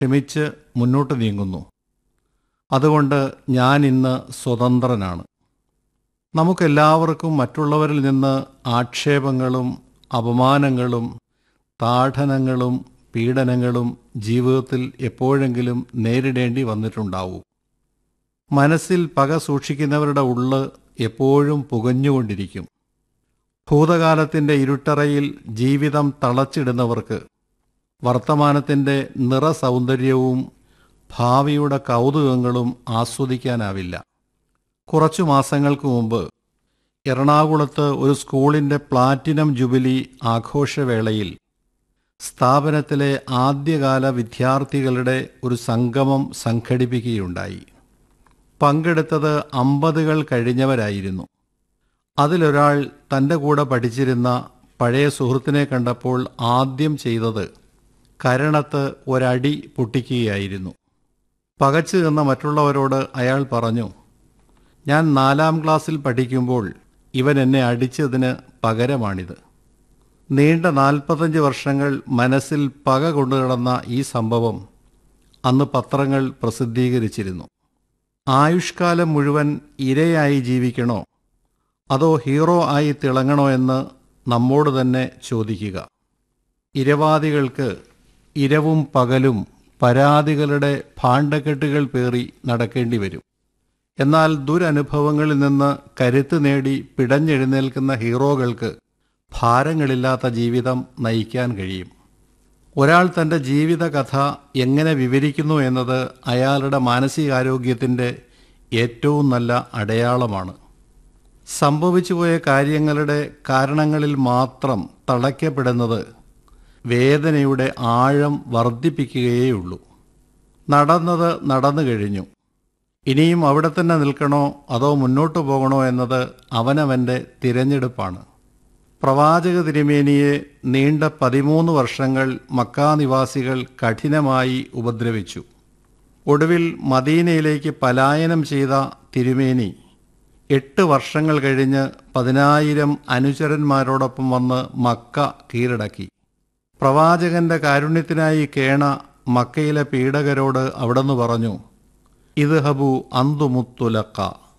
ക്ഷമിച്ച് മുന്നോട്ട് നീങ്ങുന്നു അതുകൊണ്ട് ഞാൻ ഇന്ന് സ്വതന്ത്രനാണ് നമുക്കെല്ലാവർക്കും മറ്റുള്ളവരിൽ നിന്ന് ആക്ഷേപങ്ങളും അപമാനങ്ങളും താഠനങ്ങളും പീഡനങ്ങളും ജീവിതത്തിൽ എപ്പോഴെങ്കിലും നേരിടേണ്ടി വന്നിട്ടുണ്ടാവും മനസ്സിൽ പക സൂക്ഷിക്കുന്നവരുടെ ഉള്ള് എപ്പോഴും പുകഞ്ഞുകൊണ്ടിരിക്കും ഭൂതകാലത്തിൻ്റെ ഇരുട്ടറയിൽ ജീവിതം തളച്ചിടുന്നവർക്ക് വർത്തമാനത്തിൻ്റെ നിറസൗന്ദര്യവും ഭാവിയുടെ കൗതുകങ്ങളും ആസ്വദിക്കാനാവില്ല കുറച്ചു മാസങ്ങൾക്ക് മുമ്പ് എറണാകുളത്ത് ഒരു സ്കൂളിൻ്റെ പ്ലാറ്റിനം ജൂബിലി ആഘോഷവേളയിൽ സ്ഥാപനത്തിലെ ആദ്യകാല വിദ്യാർത്ഥികളുടെ ഒരു സംഗമം സംഘടിപ്പിക്കുകയുണ്ടായി പങ്കെടുത്തത് അമ്പതുകൾ കഴിഞ്ഞവരായിരുന്നു അതിലൊരാൾ തൻ്റെ കൂടെ പഠിച്ചിരുന്ന പഴയ സുഹൃത്തിനെ കണ്ടപ്പോൾ ആദ്യം ചെയ്തത് കരണത്ത് ഒരടി പൊട്ടിക്കുകയായിരുന്നു പകച്ചു നിന്ന മറ്റുള്ളവരോട് അയാൾ പറഞ്ഞു ഞാൻ നാലാം ക്ലാസ്സിൽ പഠിക്കുമ്പോൾ ഇവൻ എന്നെ അടിച്ചതിന് പകരമാണിത് നീണ്ട നാൽപ്പത്തഞ്ച് വർഷങ്ങൾ മനസ്സിൽ പക കൊണ്ടുകിടന്ന ഈ സംഭവം അന്ന് പത്രങ്ങൾ പ്രസിദ്ധീകരിച്ചിരുന്നു ആയുഷ്കാലം മുഴുവൻ ഇരയായി ജീവിക്കണോ അതോ ഹീറോ ആയി തിളങ്ങണോ എന്ന് നമ്മോട് തന്നെ ചോദിക്കുക ഇരവാദികൾക്ക് ഇരവും പകലും പരാതികളുടെ ഭാണ്ഡക്കെട്ടുകൾ പേറി നടക്കേണ്ടി വരും എന്നാൽ ദുരനുഭവങ്ങളിൽ നിന്ന് കരുത്ത് നേടി പിടഞ്ഞെഴുന്നേൽക്കുന്ന ഹീറോകൾക്ക് ഭാരങ്ങളില്ലാത്ത ജീവിതം നയിക്കാൻ കഴിയും ഒരാൾ തൻ്റെ ജീവിതകഥ എങ്ങനെ വിവരിക്കുന്നു എന്നത് അയാളുടെ മാനസികാരോഗ്യത്തിൻ്റെ ഏറ്റവും നല്ല അടയാളമാണ് സംഭവിച്ചുപോയ കാര്യങ്ങളുടെ കാരണങ്ങളിൽ മാത്രം തളയ്ക്കപ്പെടുന്നത് വേദനയുടെ ആഴം വർദ്ധിപ്പിക്കുകയേയുള്ളൂ നടന്നത് നടന്നു കഴിഞ്ഞു ഇനിയും അവിടെ തന്നെ നിൽക്കണോ അതോ മുന്നോട്ട് പോകണോ എന്നത് അവനവൻ്റെ തിരഞ്ഞെടുപ്പാണ് പ്രവാചക തിരുമേനിയെ നീണ്ട പതിമൂന്ന് വർഷങ്ങൾ മക്കാനിവാസികൾ കഠിനമായി ഉപദ്രവിച്ചു ഒടുവിൽ മദീനയിലേക്ക് പലായനം ചെയ്ത തിരുമേനി എട്ട് വർഷങ്ങൾ കഴിഞ്ഞ് പതിനായിരം അനുചരന്മാരോടൊപ്പം വന്ന് മക്ക കീഴടക്കി പ്രവാചകന്റെ കാരുണ്യത്തിനായി കേണ മക്കയിലെ പീഡകരോട് അവിടെന്ന് പറഞ്ഞു ഇത് ഹബു അന്തുമുത്തുലക്ക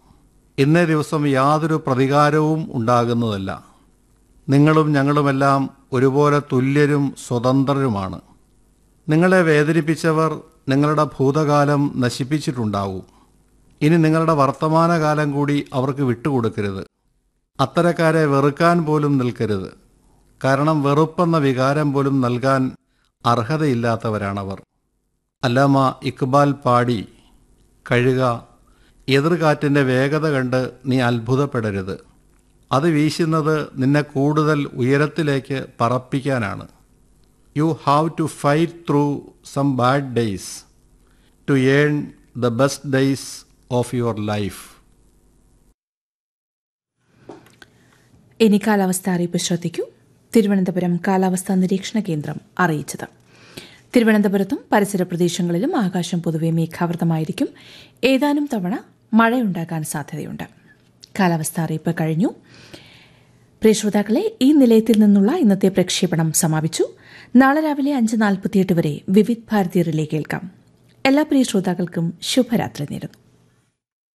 ഇന്നേ ദിവസം യാതൊരു പ്രതികാരവും ഉണ്ടാകുന്നതല്ല നിങ്ങളും ഞങ്ങളുമെല്ലാം ഒരുപോലെ തുല്യരും സ്വതന്ത്രരുമാണ് നിങ്ങളെ വേദനിപ്പിച്ചവർ നിങ്ങളുടെ ഭൂതകാലം നശിപ്പിച്ചിട്ടുണ്ടാവും ഇനി നിങ്ങളുടെ വർത്തമാനകാലം കൂടി അവർക്ക് വിട്ടുകൊടുക്കരുത് അത്തരക്കാരെ വെറുക്കാൻ പോലും നിൽക്കരുത് കാരണം വെറുപ്പെന്ന വികാരം പോലും നൽകാൻ അർഹതയില്ലാത്തവരാണവർ അല്ലാമ ഇക്ബാൽ പാടി കഴുക എതിർകാറ്റിൻ്റെ വേഗത കണ്ട് നീ അത്ഭുതപ്പെടരുത് അത് വീശുന്നത് നിന്നെ കൂടുതൽ ഉയരത്തിലേക്ക് പറപ്പിക്കാനാണ് you have to fight through some bad days to earn the best days of your life ഇനി കാലാവസ്ഥ അറിയിപ്പ് ശ്രദ്ധിക്കൂ തിരുവനന്തപുരം കാലാവസ്ഥാ നിരീക്ഷണ കേന്ദ്രം അറിയിച്ചത് തിരുവനന്തപുരത്തും പരിസര പ്രദേശങ്ങളിലും ആകാശം പൊതുവെ മേഘാവൃതമായിരിക്കും ഏതാനും തവണ മഴയുണ്ടാകാൻ സാധ്യതയുണ്ട് കാലാവസ്ഥ അറിയിപ്പ് കഴിഞ്ഞു പ്രിയ ശ്രോതാക്കളെ ഈ നിലയത്തിൽ നിന്നുള്ള ഇന്നത്തെ പ്രക്ഷേപണം സമാപിച്ചു നാളെ രാവിലെ അഞ്ച് നാൽപ്പത്തിയെട്ട് വരെ വിവിധ് ഭാരതി റിലേ കേൾക്കാം എല്ലാ പ്രിയ ശ്രോതാക്കൾക്കും ശുഭരാത്രി നേരുന്നു